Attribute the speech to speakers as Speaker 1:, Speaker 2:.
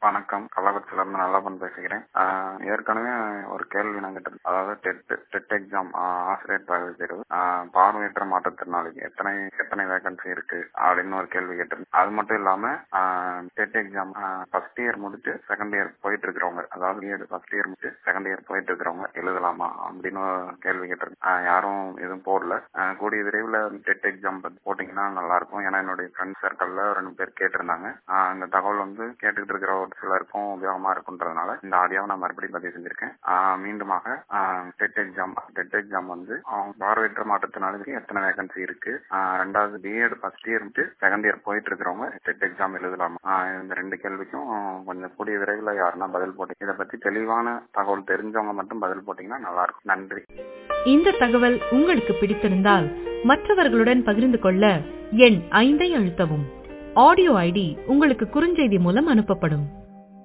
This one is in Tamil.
Speaker 1: வணக்கம் கள்ளக்குறிச்சியில இருந்து நல்லப்பன் பேசுகிறேன் ஆஹ் ஏற்கனவே ஒரு கேள்வி நான் கேட்டிருந்தேன் அதாவது டெட் டெட் எக்ஸாம் ஆசிரியர் தகுதி தேர்வு ஆஹ் பார்வையற்ற மாற்றுத்திறனாளிக்கு எத்தனை எத்தனை வேகன்சி இருக்கு அப்படின்னு ஒரு கேள்வி கேட்டிருந்தேன் அது மட்டும் இல்லாம டெட் எக்ஸாம் ஃபர்ஸ்ட் இயர் முடிச்சு செகண்ட் இயர் போயிட்டு இருக்கிறவங்க அதாவது பிஎட் ஃபர்ஸ்ட் இயர் முடிச்சு செகண்ட் இயர் போயிட்டு இருக்கிறவங்க எழுதலாமா அப்படின்னு ஒரு கேள்வி கேட்டிருந்தேன் ஆஹ் யாரும் எதுவும் போடல ஆஹ் கூடிய விரைவில் டெட் எக்ஸாம் பத்தி போட்டீங்கன்னா நல்லா இருக்கும் ஏன்னா என்னுடைய ஃப்ரெண்ட் சர்க்கிள்ல ரெண்டு பேர் கேட்டிருந்தாங்க ஆஹ் அந்த தகவல் வந்து கேட்டுக்கிட்டு இருக்கிற ஒரு சிலருக்கும் உபயோகமா இருக்குன்றதுனால இந்த ஆடியோவை நான் மறுபடியும் பதிவு செஞ்சிருக்கேன் ஆஹ் மீண்டுமாக டெட் எக்ஸாம் டெட் எக்ஸாம் வந்து அவங்க பார்வையற்ற மாற்றத்தினாலுக்கு எத்தனை வேகன்சி இருக்கு ஆஹ் ரெண்டாவது B Ed first year second year போயிட்டு இருக்கிறவங்க டெட் எக்ஸாம் எழுதலாமா ஆஹ் இந்த ரெண்டு கேள்விக்கும் கொஞ்சம் கூடிய விரைவில் யாருன்னா பதில் போட்டீங்க இதை பத்தி தெளிவான தகவல் தெரிஞ்சவங்க மட்டும் பதில் போட்டீங்கன்னா நல்லா இருக்கும் நன்றி
Speaker 2: இந்த தகவல் உங்களுக்கு பிடித்திருந்தால் மற்றவர்களுடன் பகிர்ந்து கொள்ள எண் ஐந்தை அழுத்தவும் ஆடியோ ஐடி உங்களுக்கு குறுஞ்செய்தி மூலம் அனுப்பப்படும்